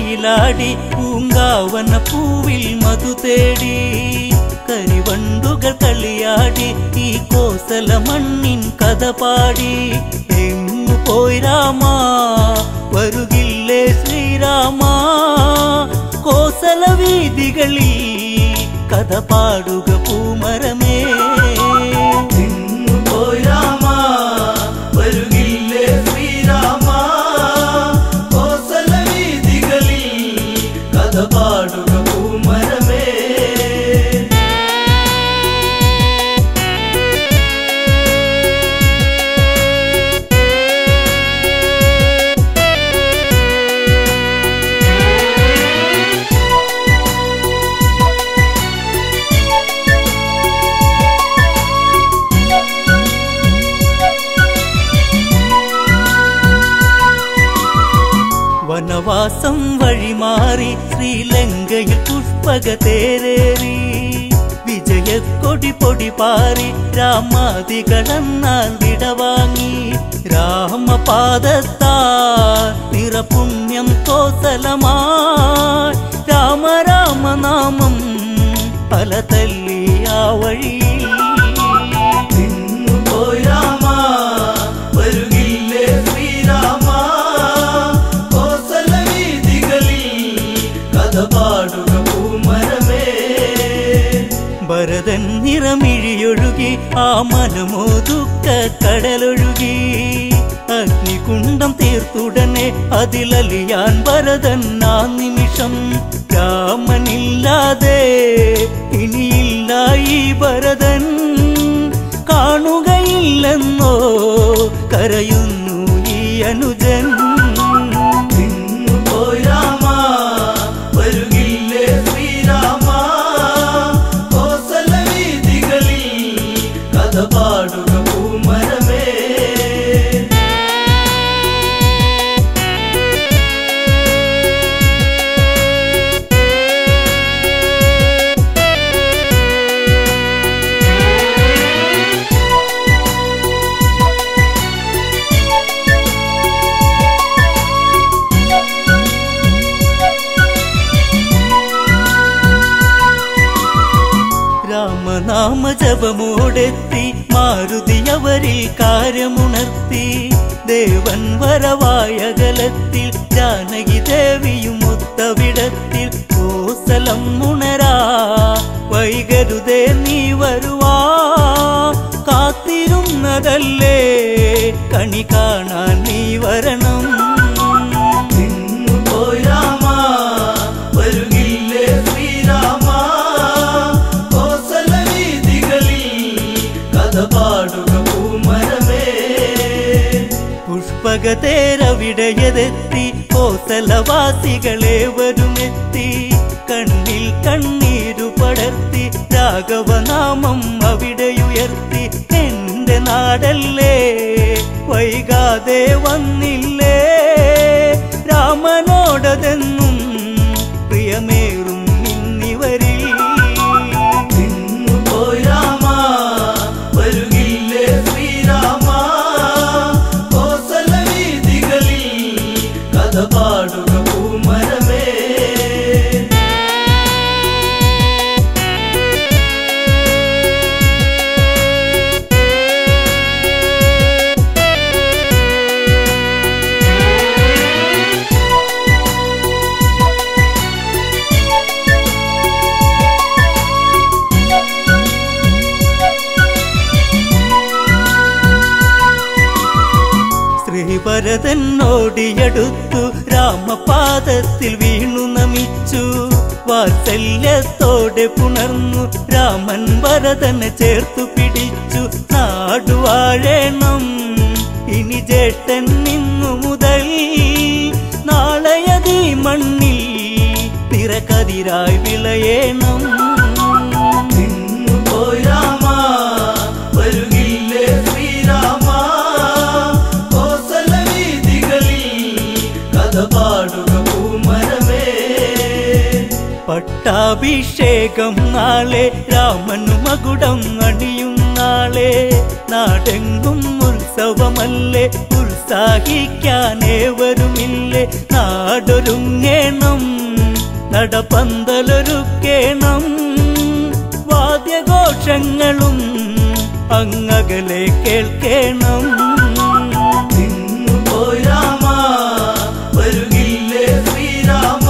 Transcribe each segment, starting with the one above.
മയിലാടി പൂങ്കാവന പൂവിൽ മധു തേടി കരിവണ്ടുകൾ കളിയാടി ഈ കോസല മണ്ണിൻ കഥ പാടി എങ്ങു പോയി രാമാ വരുകില്ലേ ശ്രീരാമ കോസല വീതികളിൽ കഥ പാടുക പൂമരമേ എങ്ങു പോയി രാമാ, വരുകില്ലേ ശ്രീരാമാ? കോസല വീഥികളിൽ കഥ പാടുക പൂമരമേ വനവാസം വഴിമാറി ശ്രീലങ്കയിൽ പുഷ്പക തേരേറി വിജയക്കൊടി പൊടി പാറി രാമാദികളെന്നാൽ വിടവാങ്ങി രാമപാദത്താ നിറപുണ്യം കോസലമായി രാമ രാമനാമം പല തല്ലി ആ വഴിയിൽ എങ്ങു പോയി രാമാ, വരുകില്ലേ ശ്രീരാമാ? കോസല വീഥികളിൽ കഥ പാടുക പൂമരമേ ഭരതൻ നിറമിഴിയൊഴുകി ആ മനമോ ദുഃഖ കടലൊഴുകി അഗ്നികുണ്ഡം തീർത്തുടനെ അതിലലിയാൻ ഭരതൻ ആ നിമിഷം രാമനില്ലാതെ ഇനിയില്ല ഈ ഭരതൻ കാണുകയില്ലെന്നോ കരയുന്നു ഈ അനുജൻ എങ്ങു പോയി രാമാ, വരുകില്ലേ ശ്രീരാമാ? കോസല വീഥികളിൽ കഥ പാടുക പൂമരമേ രാമനാമ ജപമോടെത്തി മാരുതി അവരിൽ കാര്യമുണർത്തി ദേവൻ വരവായകലത്തിൽ ജാനകി ദേവിയും ഒത്തവിടത്തിൽ കോസലം ഉണരാ വൈകരുതേ നീ വരുവാ കാത്തിരുന്നതല്ലേ കണി കാണാൻ നീ വരണം എങ്ങു പോയി രാമാ, വരുകില്ലേ ശ്രീരാമാ? കോസല വീഥികളിൽ കഥ പാടുക പൂമരമേ പുഷ്പകതേരവിടയതെത്തി കോസലവാസികളെ വരുമെത്തി കണ്ണിൽ കണ്ണീരു പടർത്തി രാഘവനാമം അവിടെയുയർത്തി എന്റെ നാടല്ലേ വൈകാതെ വന്നില്ലേ രാമനോടതെന്നും പ്രിയമേറും ഇന്നിവരിൽ എങ്ങു പോയി രാമാ, വരുകില്ലേ ശ്രീരാമാ? കോസല വീഥികളിൽ കഥ പാടുക പൂമരമേ ശ്രീഭരതനോടിയടുത്തു രാമപാദത്തിൽ വീണു നമിച്ചു വാത്സല്യത്തോടെ പുണർന്നു രാമൻ ഭരതനെ ചേർത്തു പിടിച്ചു നാടുവാഴേണം ഇനി ജേട്ടൻ നിന്നു മുതൽ നാളെയതീ മണ്ണിൽ തിരക്കതിരായി വിളയേണം എങ്ങു പോയി രാമാ, വരുകില്ലേ ശ്രീരാമാ? കോസല വീഥികളിൽ കഥ പാടുക പൂമരമേ പട്ടാഭിഷേകം നാളെ രാമനു മകുടം അണിയും നാളെ നാടെങ്കും ഉത്സവമല്ലേ ഉത്സവ ഉത്സാഹിക്കാനേവരുമില്ലേ നാടൊരുങ്ങേണം നടപ്പന്തലൊരുക്കേണം വാദ്യഘോഷങ്ങളും അങ്ങകലെ കേൾക്കേണം നിന്നുപോയി രാമ വരുകില്ലേ ശ്രീരാമ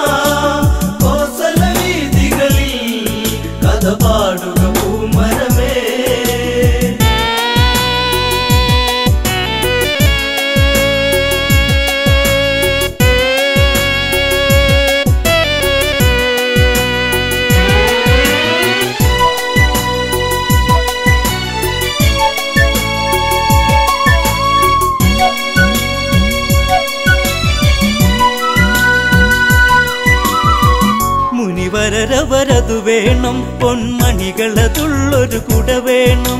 കോസല വീതികളിൽ കഥ പാടുക പൂമരമേ മുനിവരരവരതു വേണം പൊന്മണികളതുള്ളൊരു കുട വേണം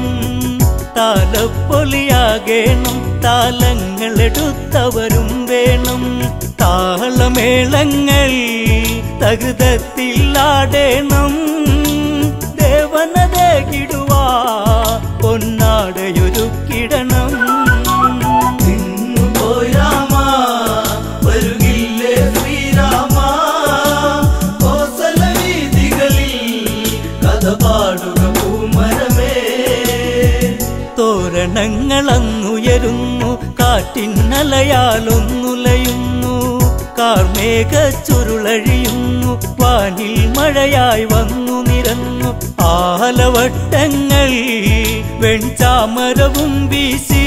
താലപ്പൊലിയാകേണം താലങ്ങളെടുത്തവരും വേണം താളമേളങ്ങൾ തകുതത്തിലാടേണം ദേവനതകിടുവാ പൊന്നാടയൊരുക്കിടണം നിന്നുപോയി രാമ വരുകില്ലേ ശ്രീരാമ കോസല വീതികളിൽ കഥ പാടുക പൂമരമേ തോരണങ്ങളങ്ങുയരുന്നു കാറ്റിന്നലയാലൊന്നുലയുന്നു കാർമേഘ ചുരുളഴിയുന്നു വാനിൽ മഴയായി വന്നു നിരന്നു ആലവട്ടങ്ങൾ വെൺചാമരവും വീശി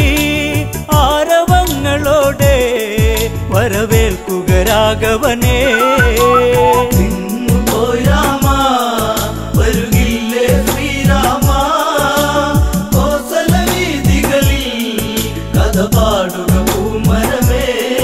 ആരവങ്ങളോടെ വരവേൽക്കുക രാഘവനേ നിന്നുപോയി രാമ വരുകില്ലേ ശ്രീരാമ കോസല വീതികളിൽ കഥ പാടുക പൂമരമേ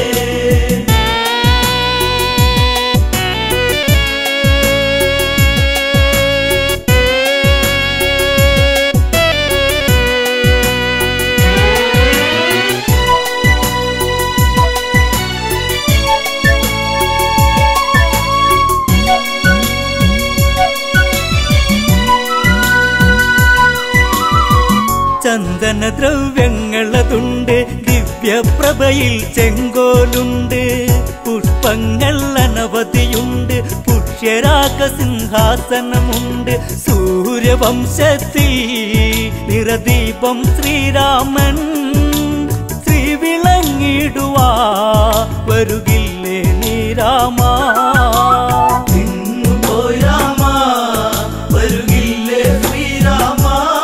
ചന്ദന ദ്രവ്യങ്ങളതുണ്ട് ദിവ്യപ്രഭയിൽ ചെങ്കോലുണ്ട് പുഷ്പങ്ങൾ അനവധിയുണ്ട് പുഷ്യരാഗ സിംഹാസനമുണ്ട് സൂര്യവംശത്തിൽ നിറദീപം ശ്രീരാമൻ ശ്രീവിളങ്ങിടുവാ വരുകില്ലേ നീരാമാ നിന്നുപോയി രാമ വരുകില്ലേ ശ്രീരാമ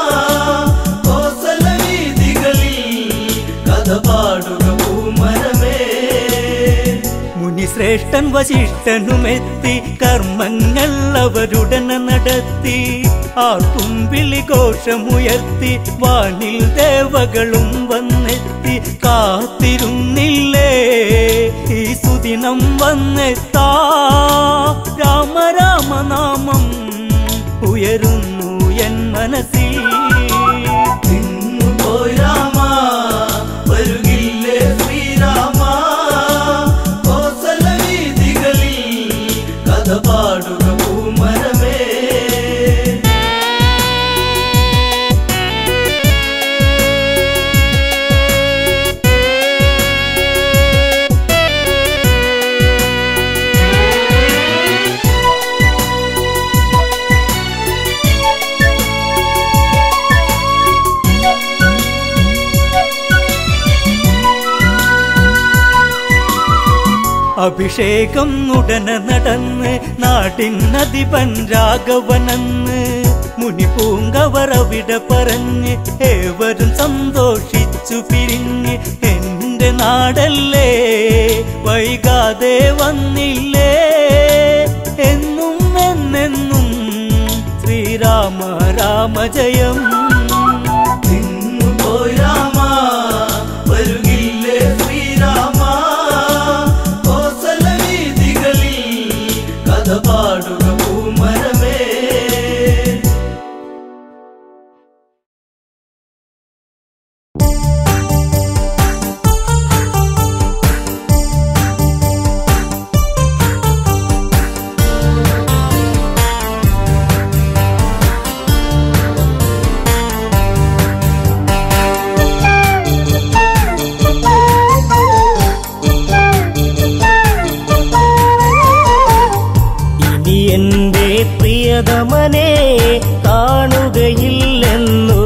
കോസല വീതികളിൽ കഥ പാടുക പൂമരമേ മുനിശ്രേഷ്ഠൻ വശിഷ്ഠനുമെത്തി കർമ്മങ്ങൾ അവരുടനെ നടത്തി ആർക്കും വിളിഘോഷമുയർത്തി വാനിൽ ദേവകളും വന്നെത്തി കാത്തിരുന്നില്ലേ ഈ സുദിനം വന്നെത്താ രാമ രാമനാമം ഉയരുന്നു എൻ മനസ്സിൽ നിന്നുപോയി രാമ വരുകില്ലേ ശ്രീരാമ കോസല വീതികളിൽ കഥ പാടുക പൂമരമേ അഭിഷേകം ഉടനെ നടന്ന് നാട്ടിനധിപൻ രാഘവനെന്ന് മുനി പൂങ്കവർ അവിടെ പറഞ്ഞ് ഏവരും സന്തോഷിച്ചു പിരിഞ്ഞ് എന്റെ നാടല്ലേ വൈകാതെ വന്നില്ലേ എന്നും എന്നെന്നും ശ്രീരാമ രാമജയം നിന്നുപോയി രാമ വരുകില്ലേ ശ്രീരാമ കോസല വീതികളിൽ കഥ പാടുക പൂമരമേ ും എന്റെ പ്രിയതമനെ കാണുകയില്ലെന്നോ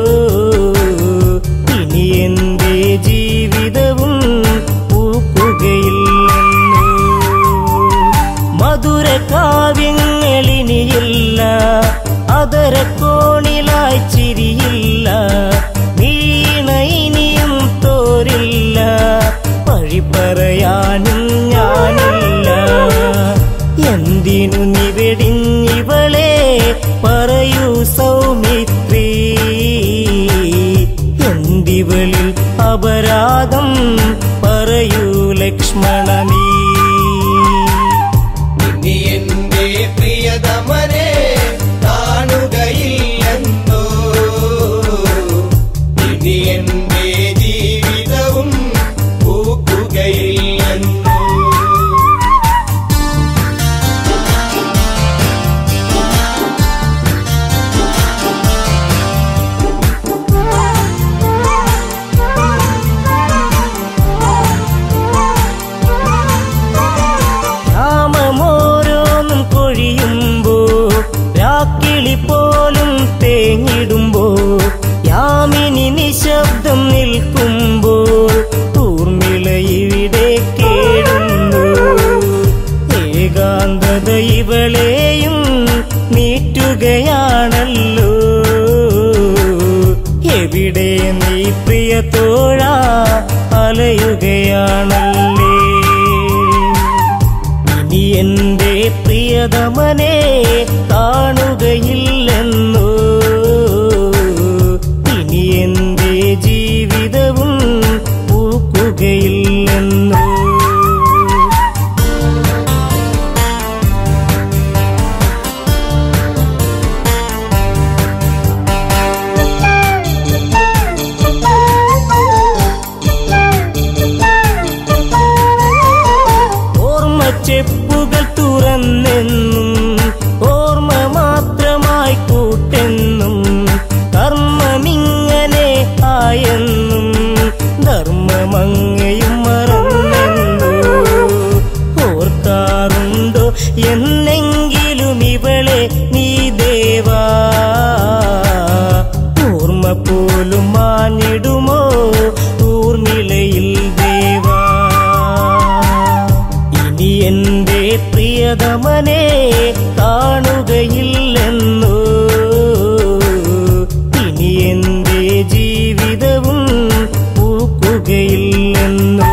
ഇനി എന്റെ ജീവിതവും പൂക്കുകയില്ലെന്നോ മധുര കാവ്യങ്ങളിനിയില്ല അതരക്കോണിലായി ചിരിയില്ല വീണ ഇനിയും തോരില്ല വഴി പറയാനും ഞാനില്ല എന്തിനു നിവെടിഞ്ഞിവളെ പറയൂ സൗമിത്രി എന്തിവളിൽ അപരാധം പറയൂ ലക്ഷ്മണ നീ ഇനി എന്റെ പ്രിയതമനെ കാണുകയില്ലെന്നോ ഇനി എന്റെ ജീവിതവും പൂക്കുകയില്ലെന്നോ നാമമോരോന്നും കൊഴിയുമ്പോ രാക്കിളി പോലും തേങ്ങിടുമ്പോ യാമിനി നിശബ്ദം നിൽക്കുമ്പോൾ ഊർമിള ഇവിടെ കേടുന്നു ഏകാന്തത ഇവളെയും നീറ്റുകയാണല്ലോ എവിടെ നീ പ്രിയ തോഴ അലയുകയാണല്ലേ ഇനി എന്റെ പ്രിയതമനെ കാണുകയില്ലെന്നോ ഇനി എന്റെ ജീവിതവും പൂക്കുകയില്ലെന്നോ ഓർമ്മ ചെപ്പുകൾ തുറന്നെന്നും ഓർമ്മ മാത്രമായി കൂട്ടെന്നും കർമ്മമിങ്ങനെ ആയെന്നും ധർമ്മമങ്ങയും മറന്നെന്നു ഓർക്കാറുണ്ടോ എന്നെങ്കിലും ഇവളെ നീ ദേവാ ഓർമ്മ പോലും മാഞ്ഞിടുമോ ഊർമിളയിൽ ദേവാ ഇനി എന്റെ പ്രിയതമനെ കാണുകയില്ലെന്നോ ഇനി എന്റെ ജീവിതവും പൂക്കുകയില്ലെന്നോ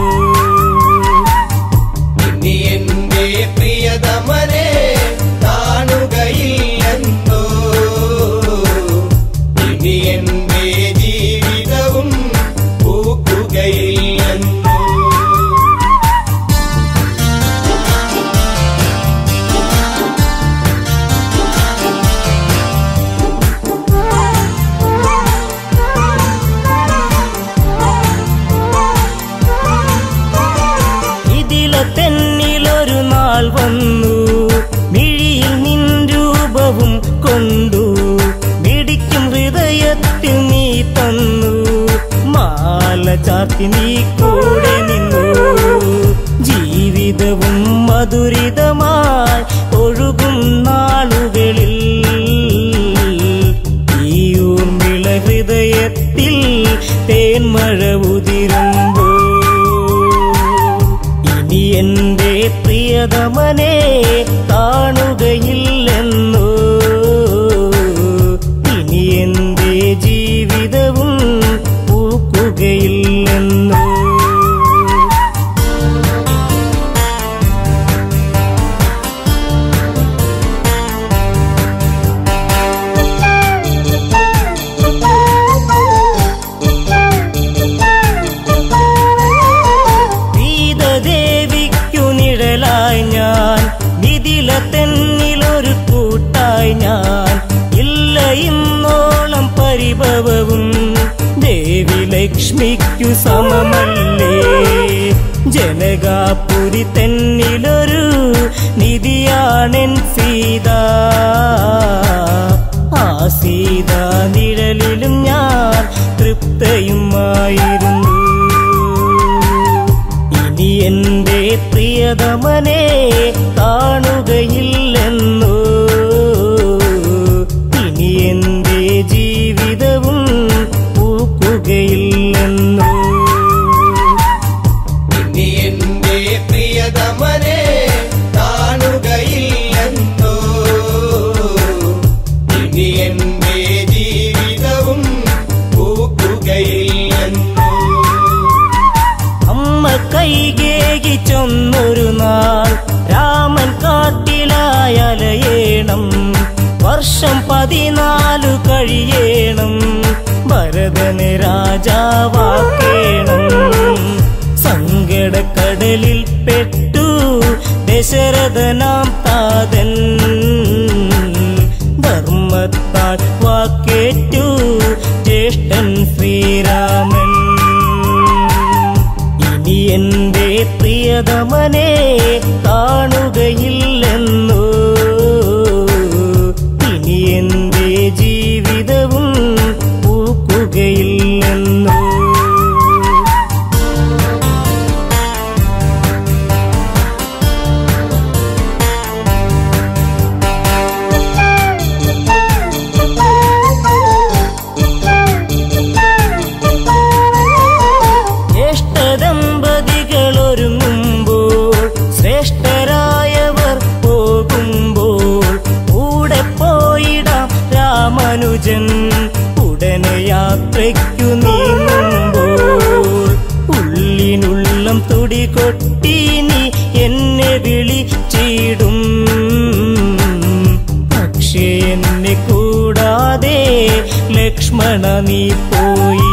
ഇനി എന്റെ പ്രിയതമനെ കാണുകയില്ലെന്നോ ഇനി എന്റെ ജീവിതവും പൂക്കുകയില്ലെന്നോ ഇതിലെ തെന്നിലൊരു നാൾ വന്നു മിഴിയിൽ നിൻ രൂപവും കൊണ്ടു മിടിക്കും ഹൃദയത്തിൽ നീ തന്നു മാല ചാത്തി നീ കൂടെ നിന്നു ജീവിതവും മധുരിതമായി ഒഴുകും നാളുകളിൽ ഈ ഊർമിള ഹൃദയത്തിൽ തേന്മഴ ഉതിരുമ്പോൾ ഇനി എന്റെ പ്രിയതമനെ കാണുകയില്ലെന്നോ ഇനി എന്റെ ജീവിതവും പൂക്കുകയില്ലെന്നോ ഗീതദേവിക്കു നിഴലായി ഞാൻ നിതില തെന്നിലൊരു കൂട്ടായി ഞാൻ ഇല്ല ഇന്നോളം പരിഭവവും ദേവി ലക്ഷ്മിക്കു സമമല്ലേ ജനകാപുരി തെന്നിലൊരു നിധിയാണെൻ സീത ആ സീത നിഴലിലും ഞാൻ തൃപ്തയുമായിരുന്നു ഇനി എന്റെ പ്രിയതമനെ കാണുകയില്ലെന്നോ നാട്ടിലായലയേണം വർഷം പതിനാലു കഴിയേണം ഭരതന് രാജാവാക്കേണം സങ്കടക്കടലിൽ പെട്ടു ദശരഥനാം താതൻ ധർമ്മത്താൽ വാക്കേറ്റു ജ്യേഷ്ഠൻ ശ്രീരാമൻ ഇനി എന്റെ പ്രിയതമനെ കാണുകയില്ലെന്നു ഇനി എന്റെ ജീവിതവും പൂക്കുകയില്ലെന്നു ജ്യേഷ്ഠദമ്പതികൾ ഒരുങ്ങുമ്പോൾ ശ്രേഷ്ഠരായവർ പോകുമ്പോൾ കൂടെ പോയിടാം രാമാനുജൻ ഉടനെ യാത്രയ്ക്കു നീങ്ങുമ്പോൾ ഉള്ളിനുള്ളം തുടി കൊട്ടി നീ എന്നെ വിളിച്ചിടും പക്ഷേ എന്നെ കൂടാതെ ലക്ഷ്മണ നീ പോയി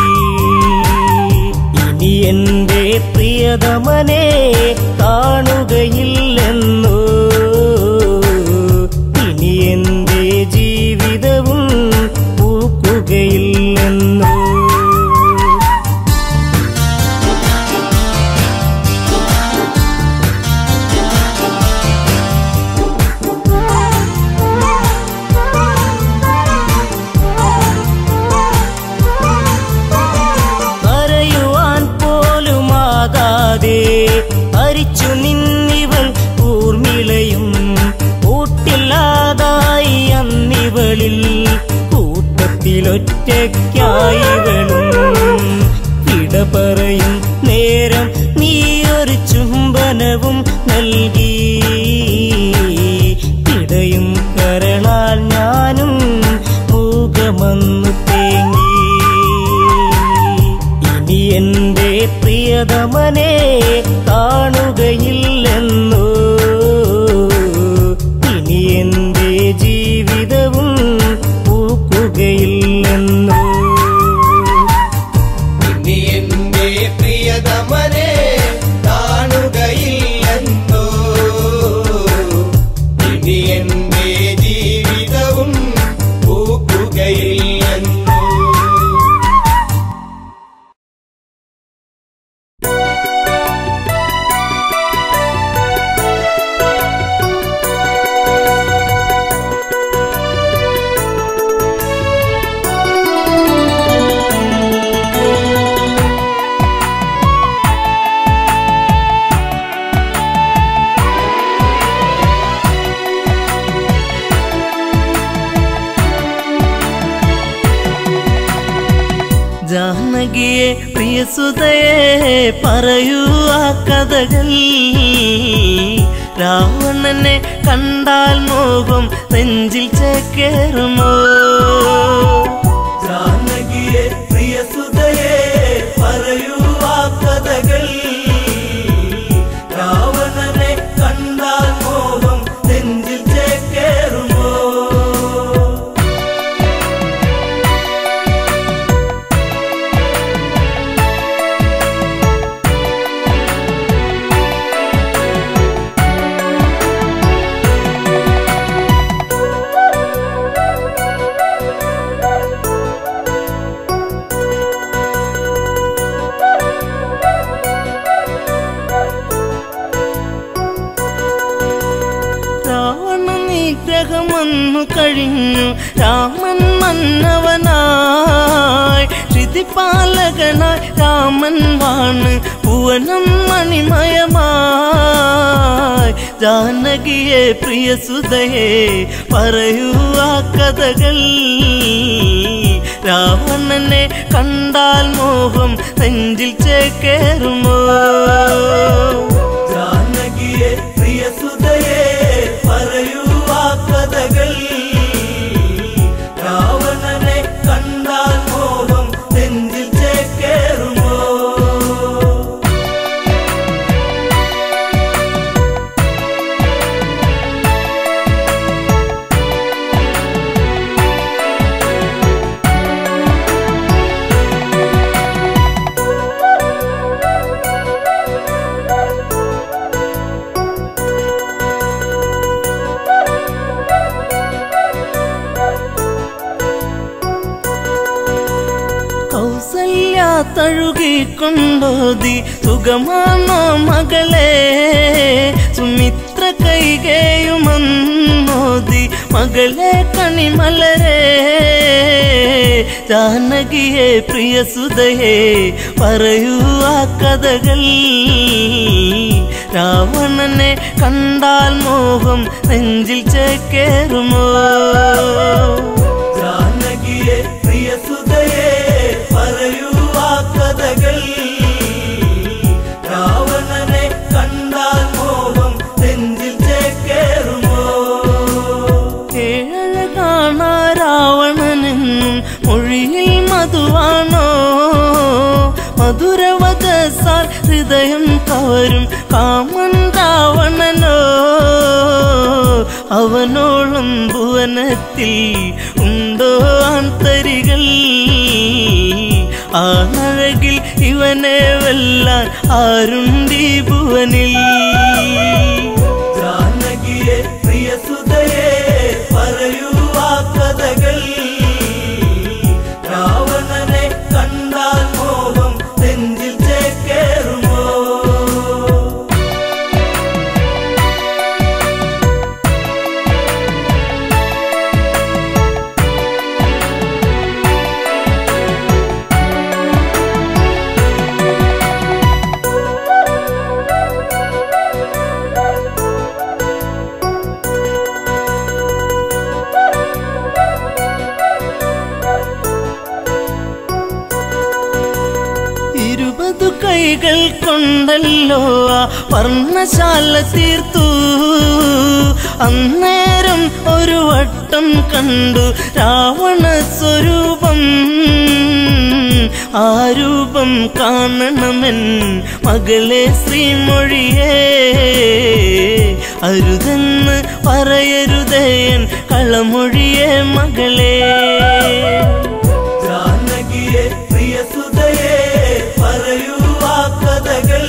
ഇനി എന്റെ പ്രിയതമനെ കാണുകയില്ലെന്നു ഇനി എന്റെ ജീവിതവും പൂക്കുകയില്ലെന്നു പറയുവാൻ പോലുമാകാതെ മരിച്ചു നിന്നിവൾ ഊർമിളയും കൂട്ടില്ലാതായി അന്നിവളിൽ കൂട്ടത്തിലൊറ്റയ്ക്കായിവളും ഇട പറയും നേരം നീയൊരു ചുംബനവും നൽകി ഇടയും കരളാൽ ഞാനും മൂകമന്നു തേങ്ങി ഇനി എന്റെ പ്രിയതമനെ കാണുകയില്ലെന്നു ഇനി എന്റെ ജീവിതവും പൂക്കുകയില്ലെന്നു ഇനി എന്റെ പ്രിയതമനെ കാണുകയില്ലെന്നോ ഇനി എന്റെ ജീവിതവും പൂക്കുകയില്ലെന്നോ ജാനകിയെ പ്രിയസുതയെ പറയൂ ആ കഥകൾ രാവണനെ കണ്ടാൽ മോഹം നെഞ്ചിൽ ചേക്കേറുമോ ജാനകിയെ പ്രിയസുതയെ പറയൂ ആ കഥകൾ രാവണനെ കണ്ടാൽ മോഹം നെഞ്ചിൽ ചേക്കേറുമോ രാവണ നിഗ്രഹം വന്നു കഴിഞ്ഞു രാമൻ മന്നവനായി ശ്രുതിപാലകനായി രാമൻ വാണ് ഭുവനം മണിമയമായി ജാനകിയെ പ്രിയ സുതയെ പറയൂ ആ കഥകൾ രാവണനെ കണ്ടാൽ മോഹം നെഞ്ചിൽ ചേക്കേറുമോ ജാനകിയെ പ്രിയ സുതയെ പറയൂ ആ കഥകൾ രാവണനെ കണ്ടാൽ മോഹം നെഞ്ചിൽ ചേക്കേറുമോ ും തഴുകിക്കൊണ്ടോതി സുഖമാണോ മകളെ സുമിത്ര കൈകേയുമന്നോതി മകളെ കണിമലരെ ജാനകിയെ പ്രിയ സുതയെ പറയൂ ആ കഥകൾ രാവണനെ കണ്ടാൽ മോഹം നെഞ്ചിൽ ചേക്കേറുമോ ജാനകിയെ പ്രിയ സുതയെ പറയൂ ആ കഥകൾ രാവണനെ കണ്ടാൽ മോഹം നെഞ്ചിൽ ചേക്കേറുമോ ഏഴഴ കാണാ രാവണനെന്നും മൊഴിയിൽ മധുവാണോ മധുരവതസാൽ ഹൃദയം കവരും കാമൻ രാവണനോ അവനോളം ഭുവനത്തിൽ ഉണ്ടോ ആന്തരികൾ ആണഴകിൽ ഇവനെ വെല്ലാൻ ആരുണ്ടീ ഭുവനിൽ ജാനകിയെ പ്രിയ സുതയെ പറയൂ ആ കഥകൾ രാവണനെ കണ്ടാൽ മോഹം നെഞ്ചിൽ ചേക്കേറുമോ ഇരുപതു കൈകൾ കൊണ്ടല്ലോ ആ വർണ്ണശാല തീർത്തു അന്നേരം ഒരു വട്ടം കണ്ടു രാവണ സ്വരൂപം ആ രൂപം കാണണമെൻ മകളെ ശ്രീമൊഴിയേ അരുതെന്ന് പറയരുതേൻ കളമൊഴിയേ മകളെ ജാനകിയെ പ്രിയ സുതയെ പറയൂ ആ കഥകൾ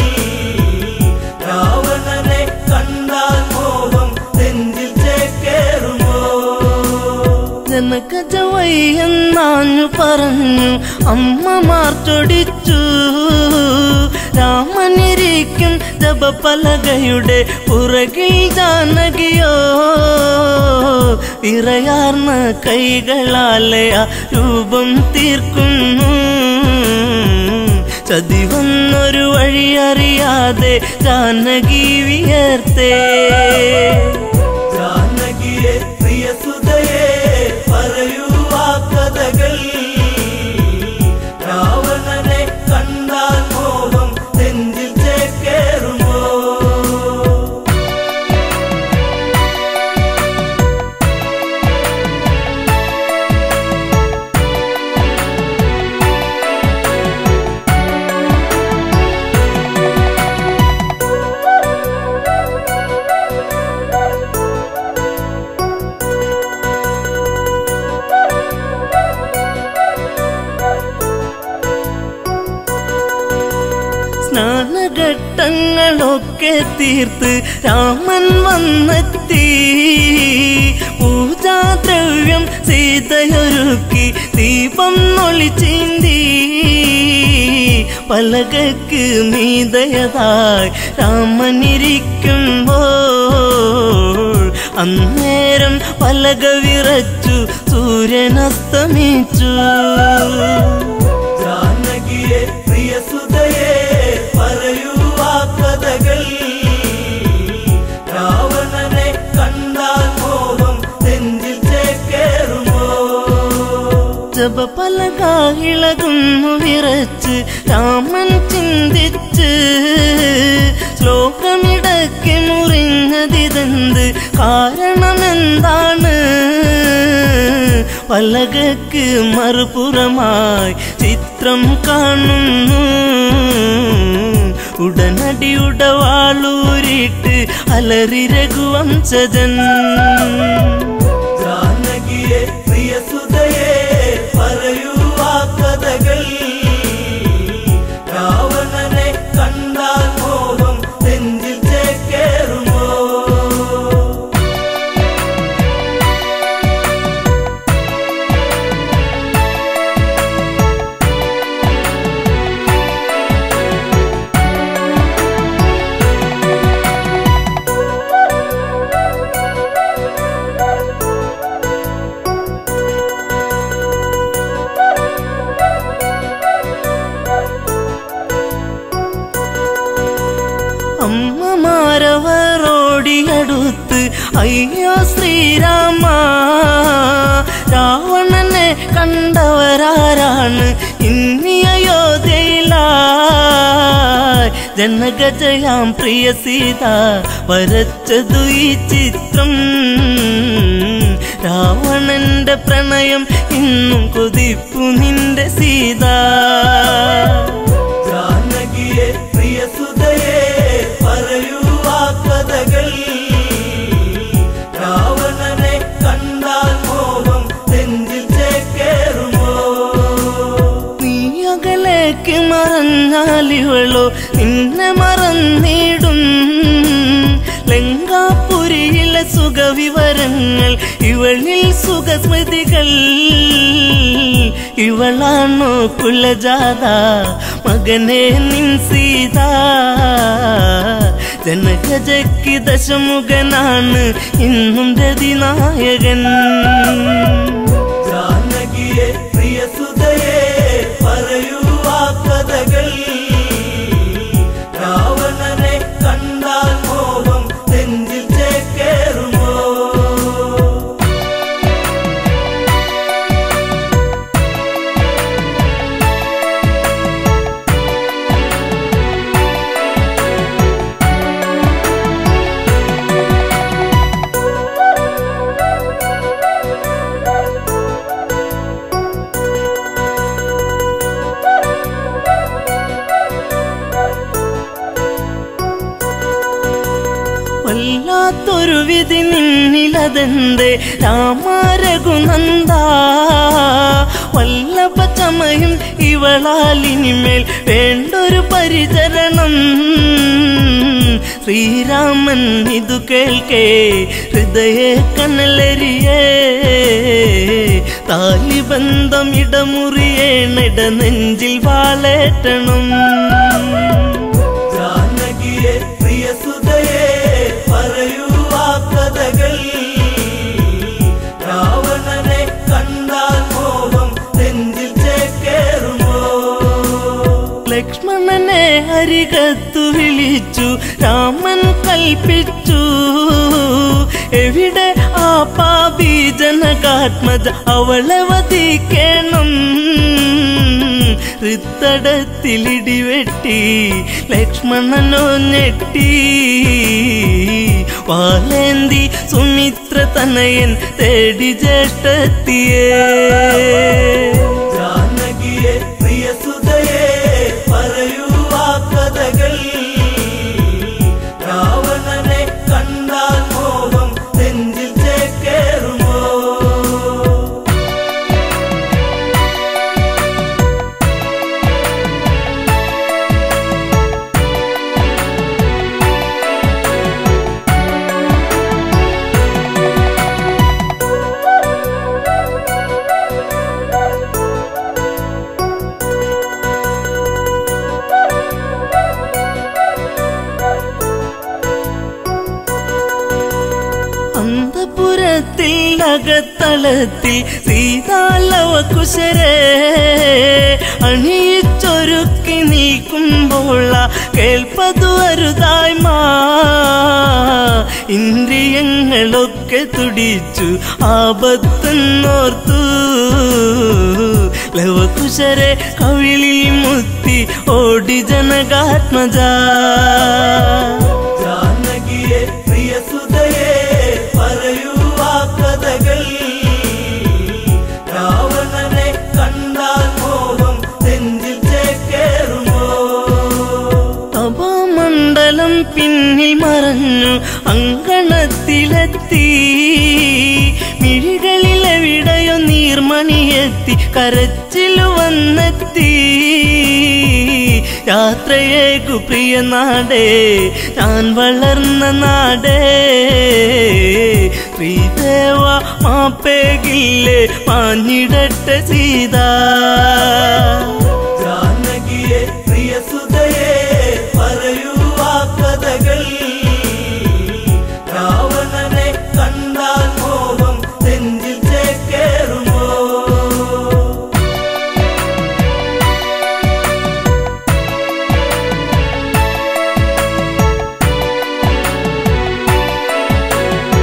രാവണനെ കണ്ടാൽ മോഹം നെഞ്ചിൽ ചേക്കേറുമോ ജനകജവയ്യെന്നാഞ്ഞു പറഞ്ഞു അമ്മമാർ ചൊടിച്ചു രാമനിരിക്കും ജപപലകയുടെ പുറകിൽ ജാനകിയോ ഇറയാർന്ന കൈകളാലെ ആ രൂപം തീർക്കുന്നു ചതിവന്നൊരു വഴി അറിയാതെ ജാനകി വിയർത്തേ ജാനകിയെ പ്രിയ സുതയെ പറയൂ ആ കഥകൾ രാവണനെ കണ്ടാൽ മോഹം നെഞ്ചിൽ ചേക്കേറുമോ സ്നാനഘട്ടങ്ങളൊക്കെ തീർത്ത് രാമൻ വന്നെത്തി പൂജാദ്രവ്യം സീതയൊരുക്കി ദീപം നൊളിച്ചിന്തി പലകക്ക് മീതയതായി രാമനിരിക്കുമ്പോൾ അന്നേരം പലക വിറച്ചു സൂര്യനസ്തമിച്ചു ജാനകിയെ പ്രിയ സുതയെ പറയൂ ആ കഥകൾ രാവണനെ കണ്ടാൽ മോഹം നെഞ്ചിൽ ചേക്കേറുമോ ജപപലകായിളകുന്നു വിറച്ച് രാമൻ ചിന്തിച്ച് ശ്ലോകമിടയ്ക്ക് മുറിഞ്ഞതിതെന്ത് കാരണമെന്താണ് പലകക്ക് മറുപുറമായി ചിത്രം കാണുന്നു ഉടനടി ഉടവാളൂരിട്ട് അലറി രഘുവംശജൻ ജാനകിയെ പ്രിയ സുതയെ പറയൂ ആ കഥകൾ രാവണനെ കണ്ടാൽ മോഹം നെഞ്ചിൽ ചേക്കേറുമോ അയ്യോ ശ്രീരാമ രാവണനെ കണ്ടവരാരാണ് ഇന്നി അയോധ്യയിലായി ജനഗജയാം പ്രിയ സീത വരച്ചതു ഈ ചിത്രം രാവണന്റെ പ്രണയം ഇന്നും കൊതിപ്പു നിന്റെ സീത ജാനകിയെ പ്രിയ സുതയെ പറയൂ ആ കഥകൾ രാവണനെ കണ്ടാൽ മോഹം നെഞ്ചിൽ ചേക്കേറുമോ നീ അകലേക്ക് മറഞ്ഞാൽ ഇവളോ നിന്നെ മറന്നിടും ലങ്കാപുരിയിലെ സുഖവിവരങ്ങൾ ഇവളിൽ സുഖസ്മൃതികൾ ഇവളാണോ കുലജാത മകനെ നിൻ സീത ജനകജയ്ക്ക് ദശമുഖനാണ് ഇന്നും രതിനായകൻ ജാനകിയെ പ്രിയ സുതയെ പറയൂ ആ കഥകൾ രാവണനെ കണ്ടാൽ മോഹം നെഞ്ചിൽ ചേക്കേറുമോ വല്ലാത്തൊരു വിധി നിന്നിലതെന്തേ രാമാരഘുനന്ദ വല്ലഭ ചമയും ഇവളാലിനിമേൽ വേണ്ടൊരു പരിചരണം ശ്രീരാമൻ ഇതു കേൾക്കേ ഹൃദയ കനലരിയേ താലിബന്ധം ഇടമുറിയേണിട നെഞ്ചിൽ വാളേറ്റണം ജാനകിയെ പ്രിയ സുതയെ പറയൂ ആ കഥകൾ രാവണനെ കണ്ടാൽ മോഹം നെഞ്ചിൽ ചേക്കേറുമോ ലക്ഷ്മണനെ അരികത്തു വിളിച്ചു രാമൻ കൽപ്പിച്ചു എവിടെ ആ പാപി ജനകാത്മജ അവളെ വധിക്കണം ഹൃത്തടത്തിലിടിവെട്ടി ലക്ഷ്മണനോ ഞെട്ടി വാലേന്തി സുമിത്ര തനയൻ തേടി ജ്യേഷ്ഠത്തിയേ ജാനകിയെ പ്രിയ സുതയെ പറയൂ ആ കഥകൾ രാവണനെ കണ്ടാൽ മോഹം നെഞ്ചിൽ ചേക്കേറുമോ അന്തപുരത്തിൽ അകത്തളത്തിൽ സീതാലവ കുശരേ അണിയിച്ചൊരുക്കി നിൽക്കുമ്പോൾ കേൾപ്പതു അരുതായ്മ ഇന്ദ്രിയങ്ങളൊക്കെ തുടിച്ചു ആപത്തെന്നോർത്തു ലവകുശരെ കവിളിൽ മുത്തി ഓടി ജനകാത്മജ ജാനകിയെ പ്രിയ സുതയെ പറയൂ ആ കഥകൾ രാവണനെ കണ്ടാൽ മോഹം നെഞ്ചിൽ ചേക്കേറുമോ തപോമണ്ഡലം പിന്നിൽ മറഞ്ഞു അങ്കണത്തിലെത്തി മിഴികളിലെവിടെയോ നീർമണിയെത്തി കരച്ചിലു വന്നെത്തി യാത്രയേക്കു പ്രിയ നാടേ ഞാൻ വളർന്ന നാടേ ശ്രീദേവ മാപ്പേകില്ലേ മാഞ്ഞിടട്ടെ സീതാ ജാനകിയെ പ്രിയ സുതയെ പറയൂ ആ കഥകൾ രാവണനെ കണ്ടാൽ മോഹം നെഞ്ചിൽ ചേക്കേറുമോ ആ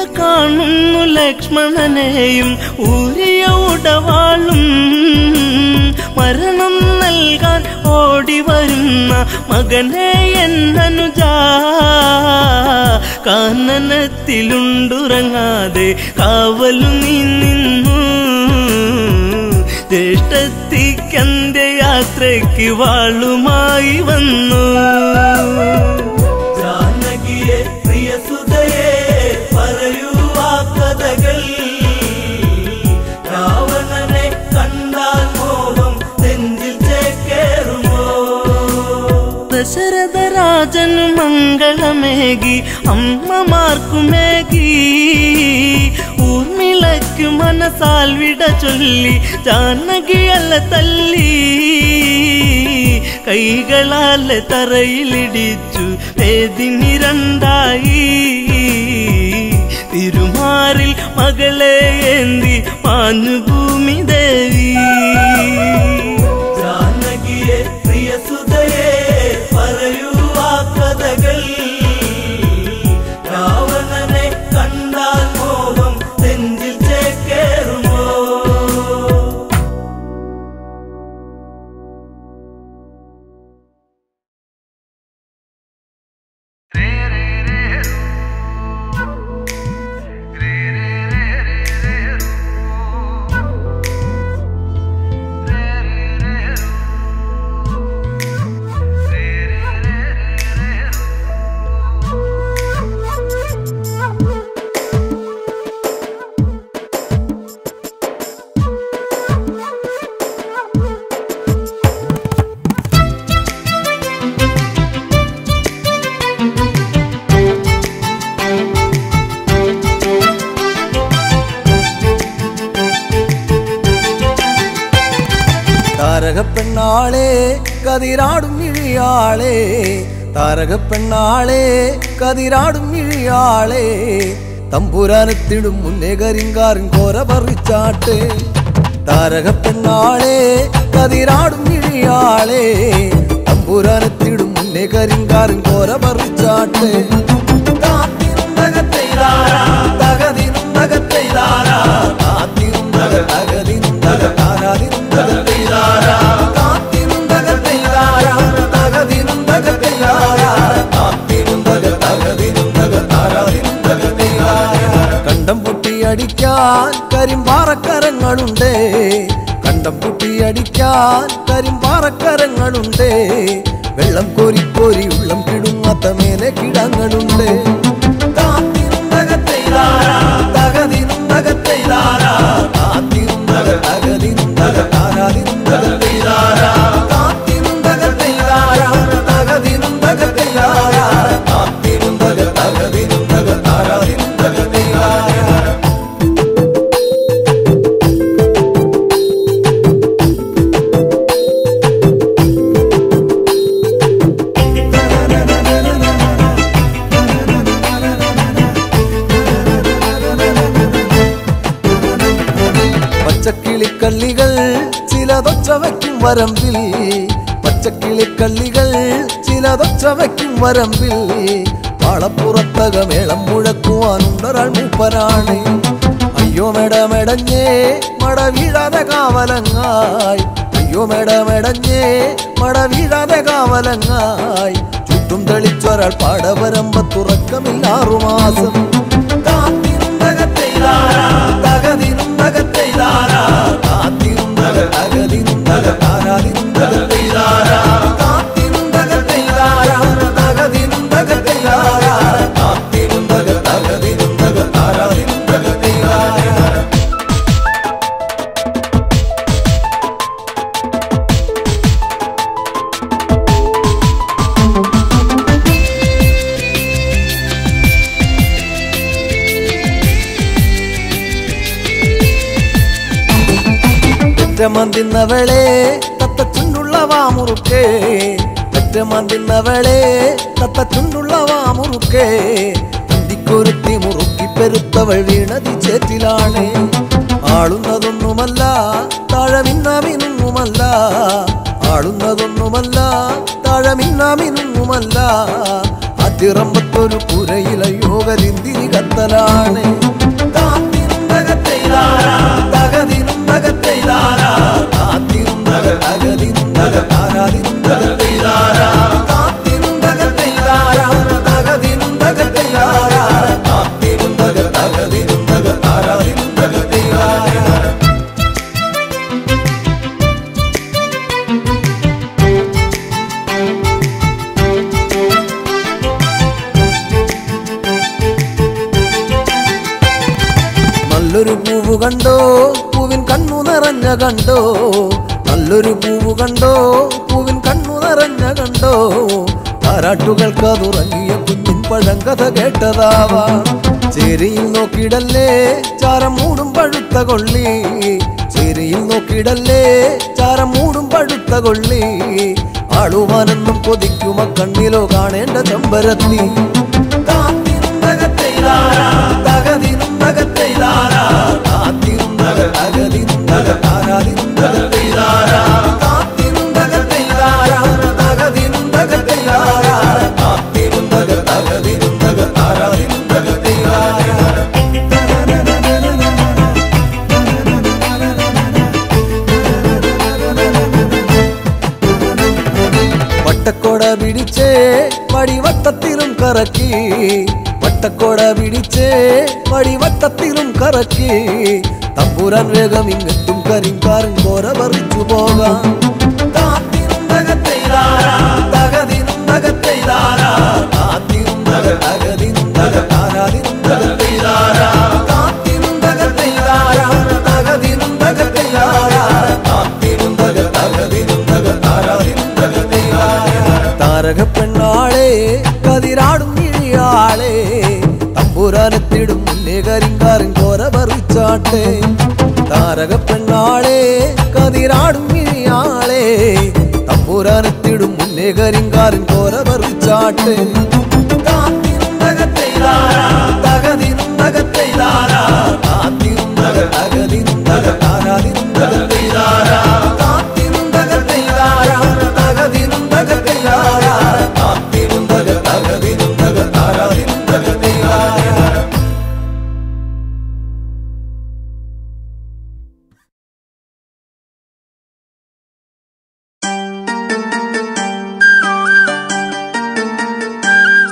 കാണുന്നു ലക്ഷ്മണനെയും ഊരിയ ഉടവാളും മരണം നൽകാൻ ഓടി വരുന്ന മകനെ എന്നനുജ കാനനത്തിലുണ്ടുറങ്ങാതെ കാവലു നീ നിന്നു ജ്യേഷ്ഠത്തിക്കന്ത്യയാത്രയ്ക്ക് വാളുമായി വന്നു ജാനകിയെ പ്രിയസുതയെ പറയൂ ആ കഥകൾ രാവണനെ കണ്ടാൽ മോഹം നെഞ്ചിൽ ചേക്കേറുമോ ദശരഥരാജനു മംഗളമേകി അമ്മമാർക്കുമേകി ഊർമിളയ്ക്കു മനസാൽ വിട ചൊല്ലി ജാനകിയല്ല തല്ലി കൈകളാലെ തറയിലിടിച്ചു വേദിനി രണ്ടായി തിരുമാറിൽ മകളെ ഏന്തി മാഞ്ഞു ഭൂമി ദേവി ജാനകിയെ പ്രിയസുതയെ പറയൂ ആ കഥകൾ രാവണനെ കണ്ടാൽ മോഹം നെഞ്ചിൽ ചേക്കേറുമോ താരകപ്പെണ്ണാളെ കതിരാടും ഇഴിയാളെ താരകപ്പെണ്ണാളെ കതിരാടും ഇഴിയാളെ തമ്പുരാനത്തിടും മുന്നേ കരിങ്കാറിൻ കോര പറിച്ചാട്ടെ താരകപ്പെണ്ണാളെ കതിരാടും ഇഴിയാളെ തമ്പുരാനത്തിടും മുന്നേ കരിങ്കാറിൻ കോര പറിച്ചാട്ടെ താത്തിനും തകത്തെയ്താരാ, തകതിനും തകത്തെയ്താരാ, താത്തിനും തക തകതിനും തക താരാതിനും തകത്തെയ്താരാ, താത്തിനും തകത്തെയ്താരാ, തകതിനും തകത്തെയ്താരാ, താത്തിനും തക തകതിനും തക താരാതിനും തകത്തെയ്താരാ. കണ്ടം പൊട്ടിയടിക്കാൻ കരിമ്പാറക്കരങ്ങളുണ്ട് കണ്ടം പൊട്ടിയടിക്കാൻ കരിമ്പാറക്കരങ്ങളുണ്ട് വെള്ളം കോരി കോരി ഉള്ളം കിടുങ്ങാത്ത മേലെ കിടങ്ങളുണ്ട് താത്തിനും തകത്തെയ്താരാ, തകതിനും തകത്തെയ്താരാ, താത്തിനും തക തകതിനും തക താരാതിനും തകത്തെയ്താരാ, താത്തിനും തകത്തെയ്താരാ, തകതിനും തകത്തെയ്താരാ, താത്തിനും തക തകതിനും തക താരാതിനും തകത്തെയ്താരാ. പച്ചക്കിളിക്കള്ളികൾ ചിലതൊച്ച വയ്ക്കും വരമ്പിൽ പച്ചക്കിളിക്കള്ളികൾ ചിലതൊച്ച വയ്ക്കും വരമ്പിൽ പാളപ്പുറത്തക മേളം മുഴക്കുവാനുണ്ടൊരാൾ മൂപ്പനാണ് അയ്യോ മെടമെടഞ്ഞേ മട വീഴാതെ കാവലങ്ങായി അയ്യോ മെടമെടഞ്ഞേ മട വീഴാതെ കാവലങ്ങായി ചുറ്റും തെളിച്ചൊരാൾ പാടവരമ്പത്തുറക്കമില്ലാറുമാസം താത്തിനും തകത്തെയ്താരാ, തകതിനും തകത്തെയ്താരാ, താത്തിനും തക തകതിനും തക താരാതിനും തകത്തെയ്താരാ, താത്തിനും തകത്തെയ്താരാ, തകതിനും തകത്തെയ്താരാ, താത്തിനും തക തകതിനും തക താരാതിനും തകത്തെയ്താരാ. പെറ്റമന്തിന്നവളെ തത്തച്ചുണ്ടുള്ള വാമുറുക്കേ പെറ്റമന്തിന്നവളെ തത്തച്ചുണ്ടുള്ള വാമുറുക്കേ അന്തിക്കൊരുത്തി മുറുക്കി പെരുത്തവൾ വീണതി ചേറ്റിലാണ് ആളുന്നതൊന്നുമല്ല താഴമിന്നാമിനുങ്ങുമല്ല ആളുന്നതൊന്നുമല്ല താഴമിന്നാമിനുങ്ങുമല്ല അതിറമ്പത്തൊരു പുരയില യോഗലിന്തിരി കത്തലാണ് പൂവ് കണ്ടോ പൂവിൻ കണ്ണു നിറഞ്ഞ കണ്ടോ നല്ലൊരു പൂവ് കണ്ടോ പൂവിൻ കണ്ണു നിറഞ്ഞ കണ്ടോ താരാട്ടുകൾക്ക് അതുറങ്ങിയ കുഞ്ഞിൻ പഴങ്കഥ കേട്ടതാവാ ചേരിയിൽ നോക്കിയിടല്ലേ ചാരം മൂടും പഴുത്ത കൊള്ളി ചേരിയിൽ നോക്കിയിടല്ലേ ചാരം മൂടും പഴുത്ത കൊള്ളി ആളുവാനെന്നും കൊതിക്കുമ കണ്ണിലോ കാണേണ്ട ചെമ്പരത്തി താത്തിരുന്നകത്തെയ്താരാ, തകതിരുന്നകത്തെയ്താരാ, താത്തിരുന്നക, തകതിരുന്നക, താരാതിരുന്നകത്തെയ്താരാ, താത്തിരുന്നകത്തെയ്താരാ, തകതിരുന്നകത്തെയ്താരാ, താത്തിരുന്നക, തകതിരുന്നക, താരാതിരുന്നകത്തെയ്താരാ. വട്ടക്കോട പിടിച്ചേ വടിവട്ടത്തിലും കറക്കി വട്ടക്കോട പിടിച്ചേ വടിവട്ടത്തിലും കറക്കി തമ്പുരാൻ വേഗം ഇങ്ങെത്തും കരിങ്കാരൻ കോര പറിച്ചു പോകാം താത്തിരുന്നകത്തെയ്താരാ, തകതിരുന്നകത്തെയ്താരാ, താത്തിരുന്നക, തകതിരുന്നക, താരാതിരുന്നകത്തെയ്താരാ, താത്തിരുന്നകത്തെയ്താരാ, തകതിരുന്നകത്തെയ്താരാ, താത്തിരുന്നക, തകതിരുന്നക, താരാതിരുന്നകത്തെയ്താരാ. താരക പെണ്ണാളെ കതിരാടും കിഴിയാളെ തമ്പുരാനെത്തിടും മുന്നേ കരിങ്കാരൻ കോര പറിച്ചാട്ടെ താരക പെണ്ണാളെ കതിരാടും കിഴിയാളെ തമ്പുരാനെത്തിടും മുന്നേ കരിങ്കാരൻ കോര പറിച്ചാട്ടെ താത്തിരുന്നകത്തെയ്താരാ, തകതിരുന്നകത്തെയ്താരാ, താത്തിരുന്നക, തകതിരുന്നക, താരാതിരുന്നകത്തെയ്താരാ, താത്തിരുന്നകത്തെയ്താരാ, തകതിരുന്നകത്തെയ്താരാ, താത്തിരുന്നക, തകതിരുന്നക, താരാതിരുന്നകത്തെയ്താരാ. ും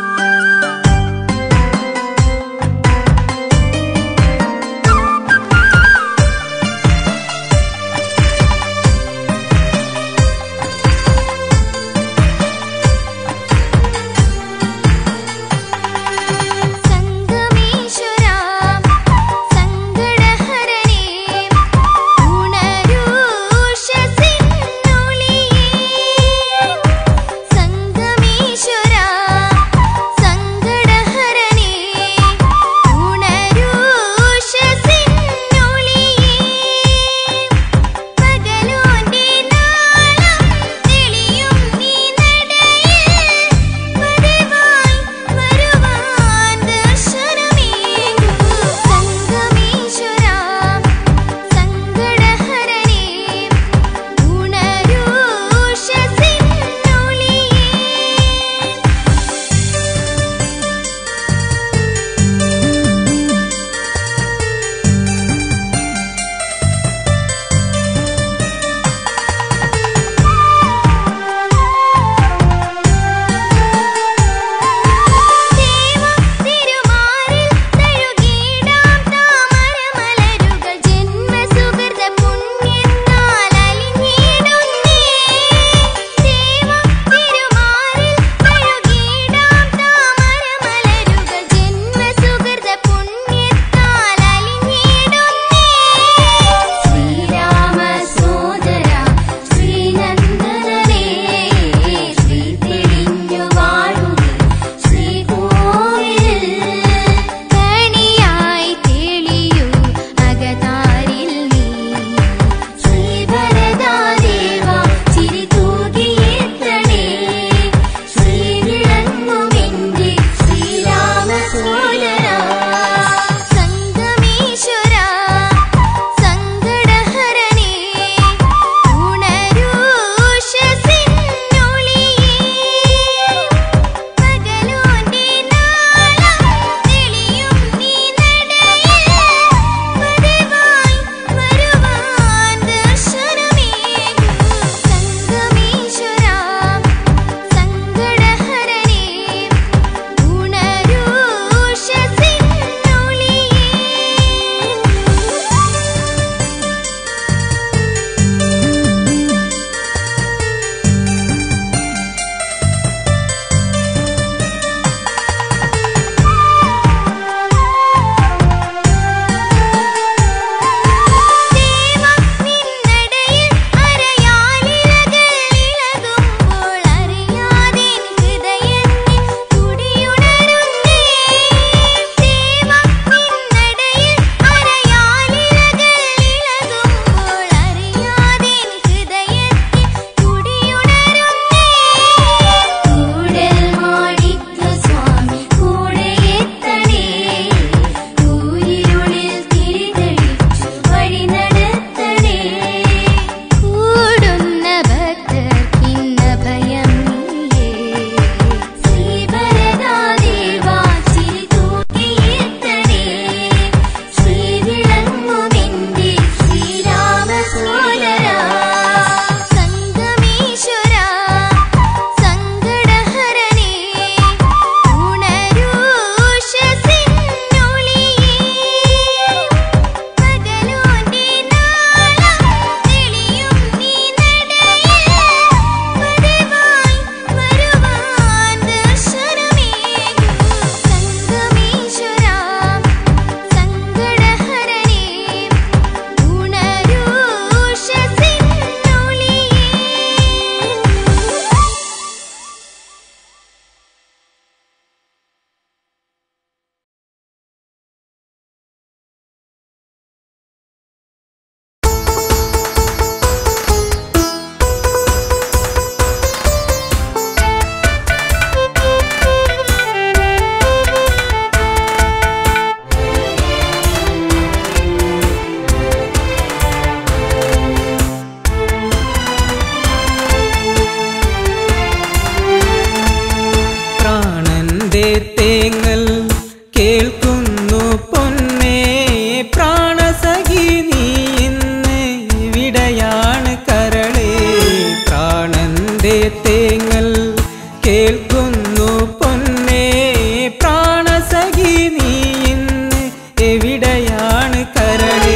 സഖി നീ ഇന്ന് എവിടെയാണ് കരളേ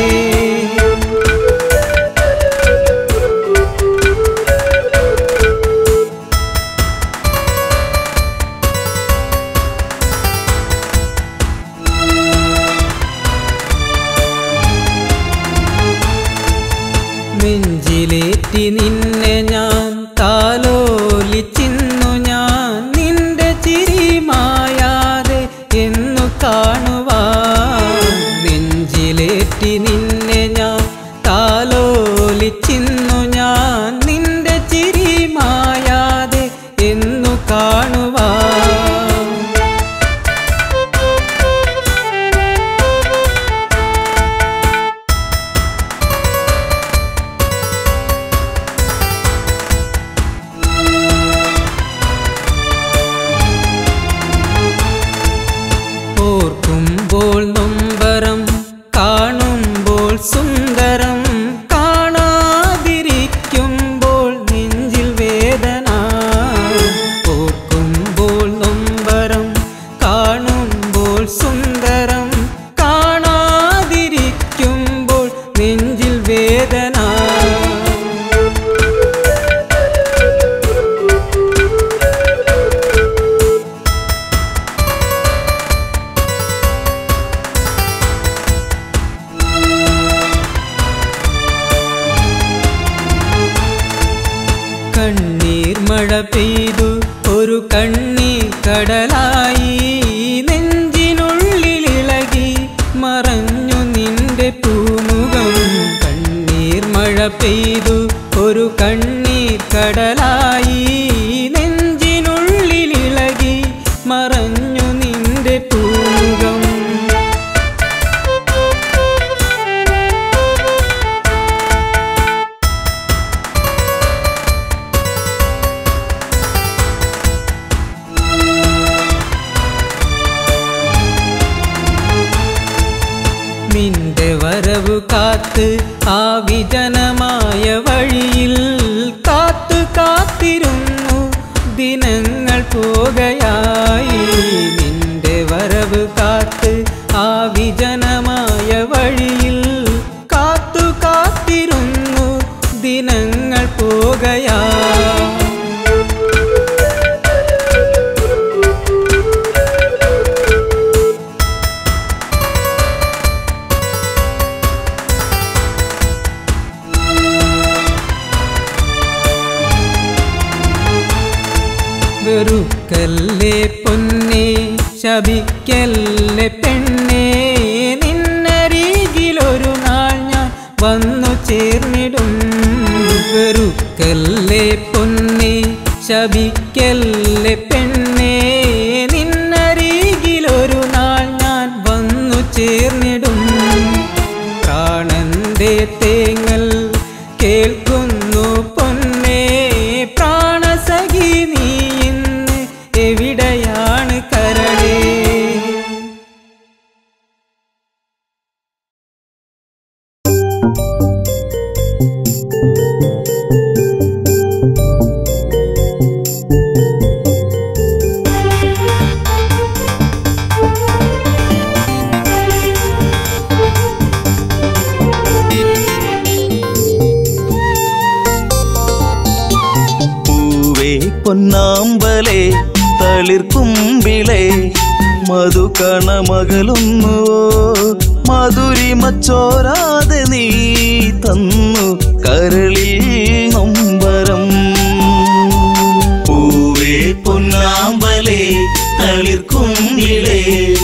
നെഞ്ചിലേറ്റി നിന്നെ ഞാൻ താലോലിച്ചിന്നു ഞാൻ നിന്റെ ചിരി മായാതെ എന്നു കാണുവാൻ നെഞ്ചിലേറ്റി നിന്നെ ഞാൻ താലോലിച്ചിന്നു ഞാൻ നിന്റെ ചിരി മായാതെ എന്നു കാണുവാൻ ഓർക്കുമ്പോൾ നൊമ്പരം കാണുമ്പോൾ സുന്ദരം കാണാതിരിക്കുമ്പോൾ നെഞ്ചിൽ വേദന ഓർക്കുമ്പോൾ നൊമ്പരം കാണുമ്പോൾ സുന്ദരം കാണാതിരിക്കുമ്പോൾ നെഞ്ചിൽ വേദന കണ്ണീർ മഴ പെയ്തു ഒരു കണ്ണീർ കടലായി നെഞ്ചിനുള്ളിലിളകി മറഞ്ഞു നിന്റെ പൂമുഖം കണ്ണീർ മഴ പെയ്തു ഒരു കണ്ണീർ കടലായി നെഞ്ചിനുള്ളിലിളകി മറഞ്ഞു നിന്റെ പൂമുഖം നിന്റെ വരവ് കാത്ത് ആ വിജനമായ വഴിയിൽ കാത്തു കാത്തിരുന്നു ദിനങ്ങൾ പോകയായി നിന്റെ വരവ് കാത്ത് ആ വിജനമായ വഴിയിൽ കാത്തു കാത്തിരുന്നു ദിനങ്ങൾ പോകയായി വെറുക്കല്ലേ പൊന്നെ ശപിക്കല്ലേ പെണ്ണേ നിന്നരികിലൊരു നാൾ ഞാൻ വന്നു ചേർന്നിടും വെറുക്കല്ലേ പൊന്നെ ശപിക്കല്ലേ പെണ്ണേ നിന്നരികിലൊരു നാൾ ഞാൻ വന്നു ചേർന്നിടും പ്രാണന്റെ തേങ്ങൽ കേൾക്കുന്നു പൊന്നേ പ്രാണസഖി നീ ഇന്ന് എവിടെയാണ് കരളേ പൂവേ പൊന്നാമ്പലേ തളിർക്കുമ്പിളേ മധുകണമകലുന്നുവോ മധുരിമച്ചോരാതെ നീ തന്നു കരളിൽ നൊമ്പരം പൂവേ പൊന്നാമ്പലേ തളിർക്കുമ്പിളേ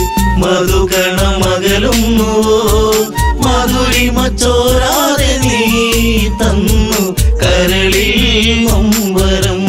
മധുകണമകലുന്നുവോ മധുരിമച്ചോരാതെ നീ തന്നു കരളിൽ നൊമ്പരം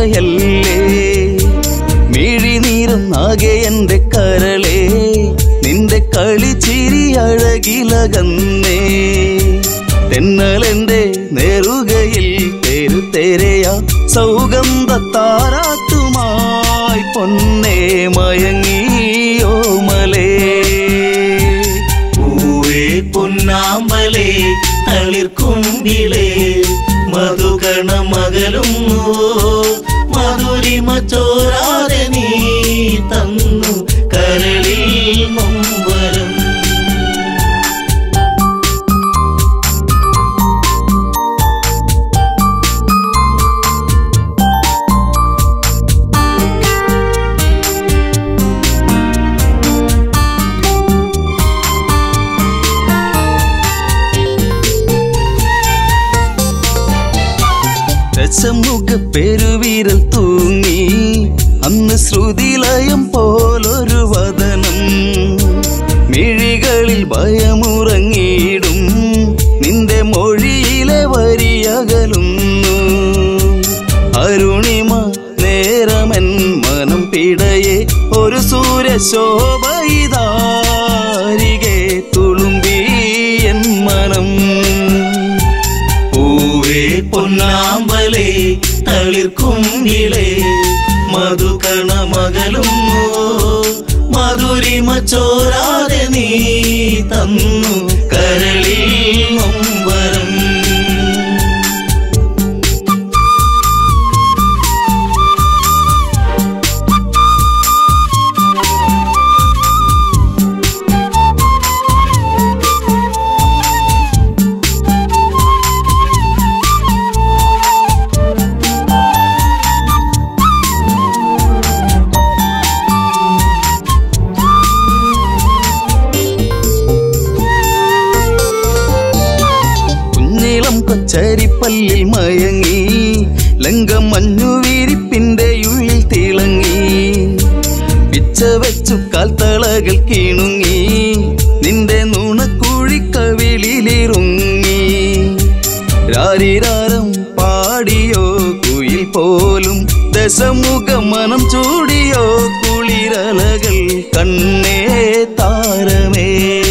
നെറുകയല്ലേ മിഴിനീരൊന്നാകെ എന്റെ കരളേ നിന്റെ കളിച്ചിരി അഴകിലകന്നേ തെന്നലെന്റെ നെറുകയിൽ തെരുതെരയ സൗഗന്ധ താരാട്ടുമായി പൊന്നേ മയങ്ങിയോ മലേ പൂവേ പൊന്നാമ്പലേ തളിർക്കുമ്പിളേ മധുകണ മകലും മധുരിമ ചോരാതെ നീ തന്നു കരളിൽ നൊമ്പരം രസമുഖ പെരുവിരൽ തൂങ്ങി അന്ന് ശ്രുതിലയം പോലൊരു വദനം മിഴികളിൽ ഭയമുറങ്ങിയിടും നിന്റെ മൊഴിയിലെ വരിയകലുന്നു അരുണിമ നേരമൻ മനം പിടയെ ഒരു സൂര്യശോഭയിതാരികെ തുളുമ്പി എൻ മനം പൂവേ പൊന്നാമ്പലേ തളിർക്കുമ്പിളേ മധുകണ മകലും മധുരിമ ചോരാതെ നീ തന്നു കരളിൽ നൊമ്പരം കുഞ്ഞിളം കൊച്ചരിപ്പല്ലിൽ മയങ്ങി ലങ്കം മഞ്ഞുവീരിപ്പിന്റെ ഉള്ളിൽ തിളങ്ങി പിച്ച വെച്ചു കാൽത്തളകൾ കീണുങ്ങി നിന്റെ നുണക്കുഴിക്കവിളിലിറുങ്ങി രാരിരാരം പാടിയോ കുയിൽ പോലും ദശമുഖ മനം ചൂടിയോ കുളിരലകൾ കണ്ണേ താരമേ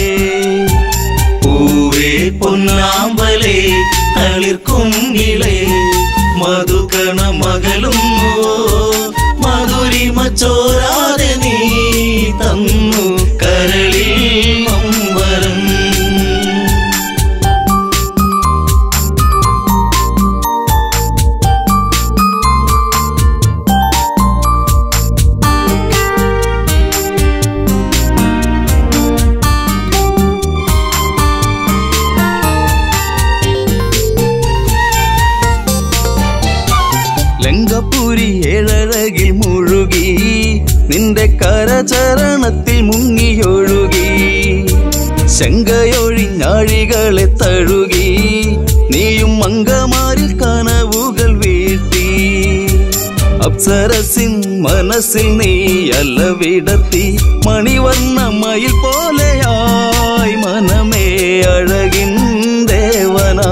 പൂവേ പൊന്നാമ്പലേ തളിർക്കുങ്കിളേ മധുകണ മകളും മധുരിമ ചോരാതെ നീ തന്നു കരളിൽ നൊമ്പരം ലങ്കപുരി ഏഴഴകിൽ മുഴുകി നിന്റെ കരചരണത്തിൽ മുങ്ങിയൊഴുകി ശങ്കയൊഴിഞ്ഞാഴികളെ തഴുകി നീയും മങ്കമാരിൽ കനവുകൾ വീഴ്ത്തി അപ്സരസിൻ മനസ്സിൽ നീ അല്ല വിടത്തി മണിവർണ്ണ മയിൽ പോലെയായി മനമേ അഴകിൻ ദേവനാ